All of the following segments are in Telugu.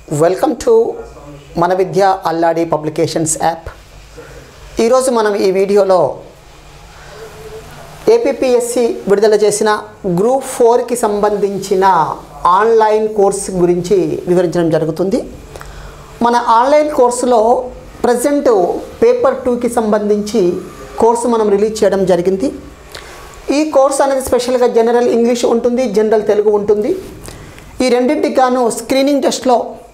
వెల్కమ్ టు మన విద్య అల్లాడి పబ్లికేషన్స్ యాప్ ఈరోజు మనం ఈ వీడియోలో ఏపీఎస్సి విడుదల చేసిన గ్రూప్ ఫోర్కి సంబంధించిన ఆన్లైన్ కోర్స్ గురించి వివరించడం జరుగుతుంది మన ఆన్లైన్ కోర్సులో ప్రజెంట్ పేపర్ టూకి సంబంధించి కోర్సు మనం రిలీజ్ చేయడం జరిగింది ఈ కోర్స్ అనేది స్పెషల్గా జనరల్ ఇంగ్లీష్ ఉంటుంది జనరల్ తెలుగు ఉంటుంది ఈ రెండింటికి గాను స్క్రీనింగ్ టెస్ట్లో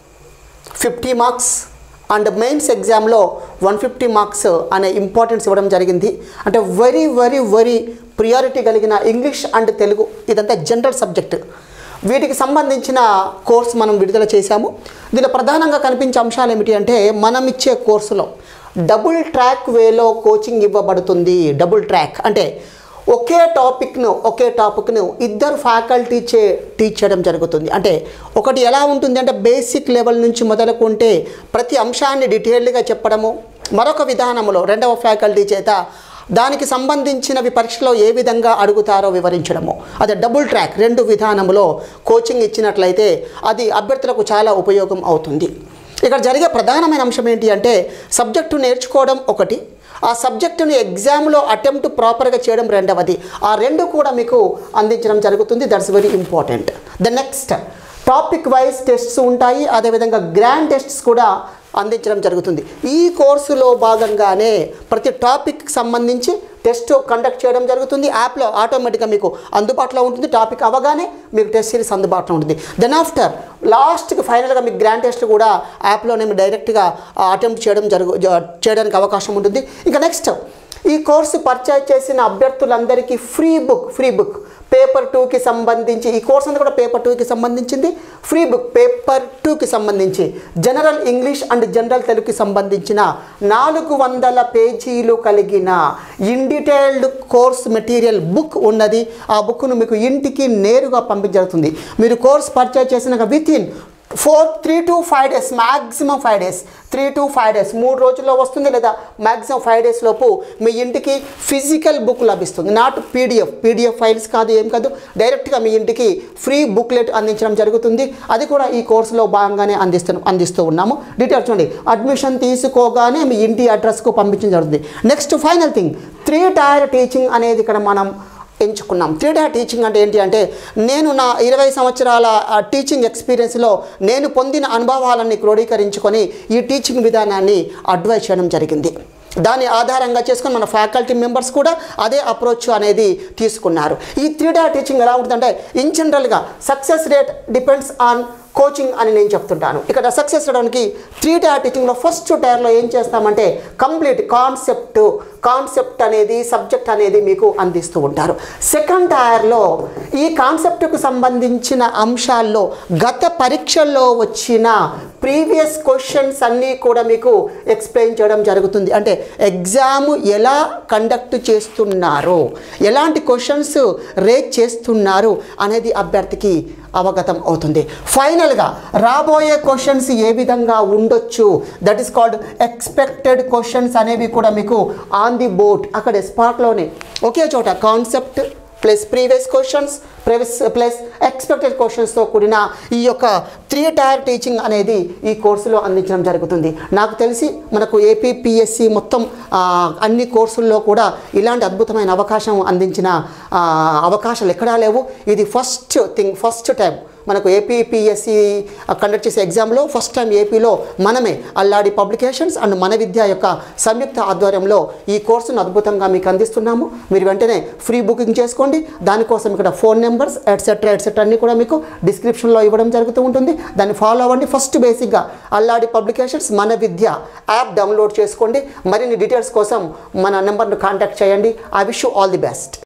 ఫిఫ్టీ మార్క్స్ అండ్ మెయిన్స్ ఎగ్జామ్లో వన్ ఫిఫ్టీ మార్క్స్ అనే ఇంపార్టెన్స్ ఇవ్వడం జరిగింది అంటే వెరీ వెరీ వెరీ ప్రియారిటీ కలిగిన ఇంగ్లీష్ అండ్ తెలుగు ఇదంతా జనరల్ సబ్జెక్ట్ వీటికి సంబంధించిన కోర్స్ మనం విడుదల చేశాము దీనిలో ప్రధానంగా కనిపించే అంశాలు ఏమిటి అంటే మనం ఇచ్చే కోర్సులో డబుల్ ట్రాక్ వేలో కోచింగ్ ఇవ్వబడుతుంది డబుల్ ట్రాక్ అంటే ఒకే టాపిక్ను ఒకే టాపిక్ను ఇద్దరు ఫ్యాకల్టీ చే టీచ్ చేయడం జరుగుతుంది అంటే ఒకటి ఎలా ఉంటుంది అంటే బేసిక్ లెవెల్ నుంచి మొదలుకుంటే ప్రతి అంశాన్ని డీటెయిల్డ్గా చెప్పడము మరొక విధానంలో రెండవ ఫ్యాకల్టీ చేత దానికి సంబంధించినవి పరీక్షలో ఏ విధంగా అడుగుతారో వివరించడము అదే డబుల్ ట్రాక్ రెండు విధానంలో కోచింగ్ ఇచ్చినట్లయితే అది అభ్యర్థులకు చాలా ఉపయోగం అవుతుంది ఇక్కడ జరిగే ప్రధానమైన అంశం ఏంటి అంటే సబ్జెక్టు నేర్చుకోవడం ఒకటి ఆ సబ్జెక్టుని ఎగ్జామ్లో అటెంప్ట్ ప్రాపర్గా చేయడం రెండవది ఆ రెండు కూడా మీకు అందించడం జరుగుతుంది that's very important the next topic wise tests ఉంటాయి అదేవిధంగా గ్రాండ్ టెస్ట్స్ కూడా అందించడం జరుగుతుంది ఈ కోర్సులో భాగంగానే ప్రతి టాపిక్కి సంబంధించి టెస్ట్ కండక్ట్ చేయడం జరుగుతుంది యాప్లో ఆటోమేటిక్గా మీకు అందుబాటులో ఉంటుంది టాపిక్ అవగానే మీకు టెస్ట్ సిరీస్ అందుబాటులో ఉంటుంది దెన్ ఆఫ్టర్ లాస్ట్కి ఫైనల్గా మీకు గ్రాండ్ టెస్ట్ కూడా యాప్లోనే మీరు డైరెక్ట్గా అటెంప్ట్ చేయడం జరుగు జ- చేయడానికి అవకాశం ఉంటుంది ఇంకా నెక్స్ట్ ఈ కోర్సు పర్చేజ్ చేసిన అభ్యర్థులందరికీ free book free book paper టూకి సంబంధించి ఈ కోర్స్ అంతా కూడా పేపర్ టూకి సంబంధించింది ఫ్రీ బుక్ పేపర్ టూకి సంబంధించి జనరల్ ఇంగ్లీష్ అండ్ జనరల్ తెలుగుకి సంబంధించిన నాలుగు వందల పేజీలు కలిగిన in detailed course material book ఉన్నది ఆ బుక్ను మీకు ఇంటికి నేరుగా పంపించబడుతుంది మీరు కోర్స్ పర్చేజ్ చేసిన within four three to five days maximum five days three to five days మూడు రోజుల్లో వస్తుంది లేదా మ్యాక్సిమం ఫైవ్ డేస్ లోపు మీ ఇంటికి ఫిజికల్ బుక్ లభిస్తుంది నాట్ పీడిఎఫ్ పీడిఎఫ్ ఫైల్స్ కాదు ఏం కాదు డైరెక్ట్గా మీ ఇంటికి ఫ్రీ బుక్లెట్ అందించడం జరుగుతుంది అది కూడా ఈ కోర్సులో భాగంగానే అందిస్తు అందిస్తూ ఉన్నాము డీటెయిల్స్ చూడండి అడ్మిషన్ తీసుకోగానే మీ ఇంటి అడ్రస్కు పంపించడం జరుగుతుంది next final thing three tier teaching అనేది ఇక్కడ మనం ఎంచుకున్నాం త్రీ డే టీచింగ్ అంటే ఏంటి అంటే నేను నా ఇరవై సంవత్సరాల ఆ, టీచింగ్ ఎక్స్పీరియన్స్లో నేను పొందిన అనుభవాలన్నీ క్రోడీకరించుకొని ఈ టీచింగ్ విధానాన్ని అడ్వైజ్ చేయడం జరిగింది దాని ఆధారంగా చేసుకొని మన ఫ్యాకల్టీ మెంబర్స్ కూడా అదే అప్రోచ్ అనేది తీసుకున్నారు ఈ త్రీ డే టీచింగ్ ఎలా ఉంటుందంటే ఇన్ జనరల్గా success rate depends on coaching అని నేను చెప్తుంటాను ఇక్కడ సక్సెస్ అవడానికి త్రీ టైర్ టీచింగ్లో ఫస్ట్ టైర్లో ఏం చేస్తామంటే కంప్లీట్ కాన్సెప్ట్ కాన్సెప్ట్ అనేది సబ్జెక్ట్ అనేది మీకు అందిస్తూ ఉంటారు సెకండ్ టైర్లో ఈ కాన్సెప్ట్కు సంబంధించిన అంశాల్లో గత పరీక్షల్లో వచ్చిన ప్రీవియస్ క్వశ్చన్స్ అన్నీ కూడా మీకు ఎక్స్ప్లెయిన్ చేయడం జరుగుతుంది అంటే ఎగ్జామ్ ఎలా కండక్ట్ చేస్తున్నారు ఎలాంటి క్వశ్చన్స్ రేజ్ చేస్తున్నారు అనేది అభ్యర్థికి అవగతం అవుతుంది ఫైనల్గా రాబోయే క్వశ్చన్స్ ఏ విధంగా ఉండొచ్చు that is called expected questions అనేవి కూడా మీకు ఆన్ ది బోర్డ్ అక్కడ స్పాట్లోనే ఒకే చోట concept plus previous questions previous plus expected క్వశ్చన్స్తో కూడిన ఈ యొక్క త్రీ టైర్ టీచింగ్ అనేది ఈ కోర్సులో అందించడం జరుగుతుంది నాకు తెలిసి మనకు ఏపీపీఎస్సి మొత్తం ఆ, అన్ని కోర్సుల్లో కూడా ఇలాంటి అద్భుతమైన అవకాశం అందించిన ఆ, అవకాశాలు ఎక్కడా లేవు ఇది ఫస్ట్ థింగ్ ఫస్ట్ టైం మనకు ఏపీపీఎస్సి కండక్ట్ చేసే ఎగ్జామ్లో ఫస్ట్ టైం ఏపీలో మనమే అల్లాడి పబ్లికేషన్స్ అండ్ మన విద్య యొక్క సంయుక్త ఆధ్వర్యంలో ఈ కోర్సును అద్భుతంగా మీకు అందిస్తున్నాము మీరు వెంటనే ఫ్రీ బుకింగ్ చేసుకోండి దానికోసం ఇక్కడ ఫోన్ నెంబర్స్ ఎట్సెట్రా ఎట్సెట్రా అన్నీ కూడా మీకు డిస్క్రిప్షన్లో ఇవ్వడం జరుగుతూ ఉంటుంది దాన్ని ఫాలో అవ్వండి ఫస్ట్ బేసిక్గా అల్లాడి పబ్లికేషన్స్ మన విద్య యాప్ డౌన్లోడ్ చేసుకోండి మరిన్ని డీటెయిల్స్ కోసం మన నెంబర్ను కాంటాక్ట్ చేయండి I wish you all the best